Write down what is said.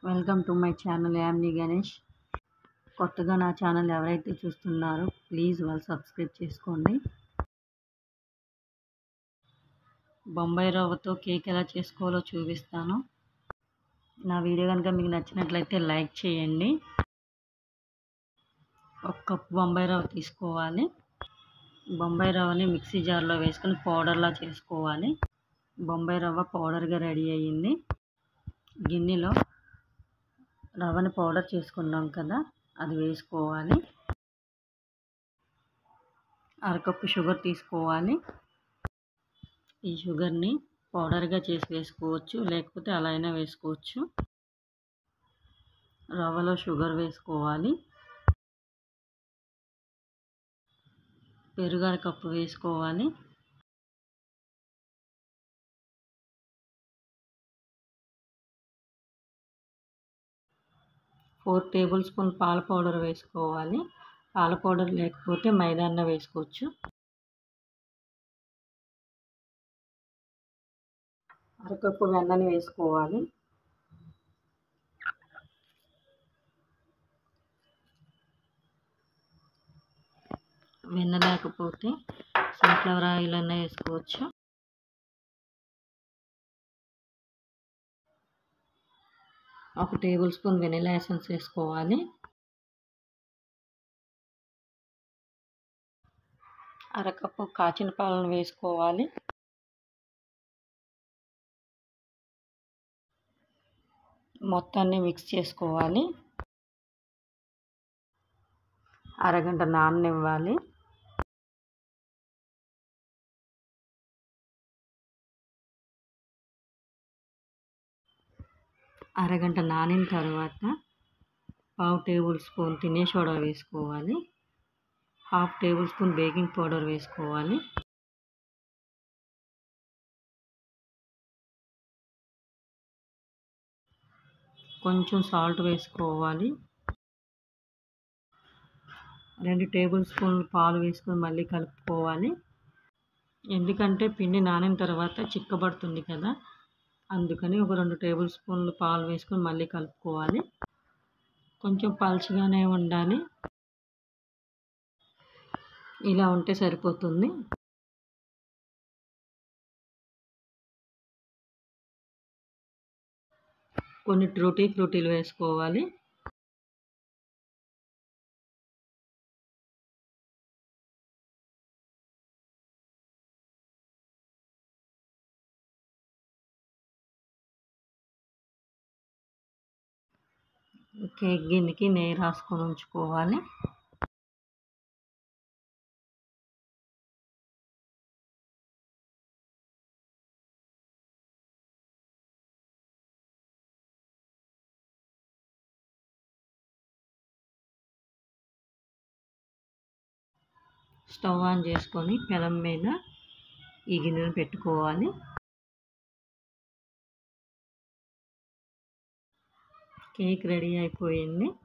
welcome to my channel యామ్ని గణేష్ కొత్తగా నా ఛానల్ ఎవరైతే చూస్తున్నారో ప్లీజ్ వాళ్ళు సబ్స్క్రైబ్ చేసుకోండి బొంబాయి రవ్వతో కేక్ ఎలా చేసుకోవాలో చూపిస్తాను నా వీడియో కనుక మీకు నచ్చినట్లయితే లైక్ చేయండి ఒక కప్పు బొంబాయి రవ్వ తీసుకోవాలి బొంబాయి రవ్వని మిక్సీ జార్లో వేసుకొని పౌడర్లా చేసుకోవాలి బొంబాయి రవ్వ పౌడర్గా రెడీ అయ్యింది గిన్నెలో రవ్వని పౌడర్ చేసుకున్నాం కదా అది వేసుకోవాలి అరకప్పు షుగర్ తీసుకోవాలి ఈ షుగర్ని పౌడర్గా చేసి వేసుకోవచ్చు లేకపోతే అలా అయినా వేసుకోవచ్చు రవ్వలో షుగర్ వేసుకోవాలి పెరుగు అరకప్పు వేసుకోవాలి ఫోర్ టేబుల్ స్పూన్ పాల పౌడర్ వేసుకోవాలి పాల పౌడర్ లేకపోతే మైదా అన్న వేసుకోవచ్చు అరకప్పు వెన్నని వేసుకోవాలి వెన్న లేకపోతే సన్ఫ్లవర్ ఆయిల్ అన్న వేసుకోవచ్చు ఒక టేబుల్ స్పూన్ వెనిలా ఎసెన్స్ వేసుకోవాలి అరకప్పు కాచిన పాలను వేసుకోవాలి మొత్తాన్ని మిక్స్ చేసుకోవాలి అరగంట నాననివ్వాలి అరగంట నానిన తర్వాత పావు టేబుల్ స్పూన్ తినే సోడా వేసుకోవాలి half tablespoon baking powder వేసుకోవాలి కొంచెం సాల్ట్ వేసుకోవాలి రెండు టేబుల్ స్పూన్లు పాలు వేసుకొని మళ్ళీ కలుపుకోవాలి ఎందుకంటే పిండి నానిన తర్వాత చిక్కబడుతుంది కదా అందుకని ఒక రెండు టేబుల్ స్పూన్లు పాలు వేసుకొని మళ్ళీ కలుపుకోవాలి కొంచెం పలుచగానే ఉండాలి ఇలా ఉంటే సరిపోతుంది కొన్ని ట్రూటీ ఫ్రూటీలు వేసుకోవాలి కేక్ గిన్నెకి నెయ్యి రాసుకొని ఉంచుకోవాలి స్టవ్ ఆన్ చేసుకొని పెనం మీద ఈ గిన్నెను పెట్టుకోవాలి కేక్ రెడీ అయిపోయింది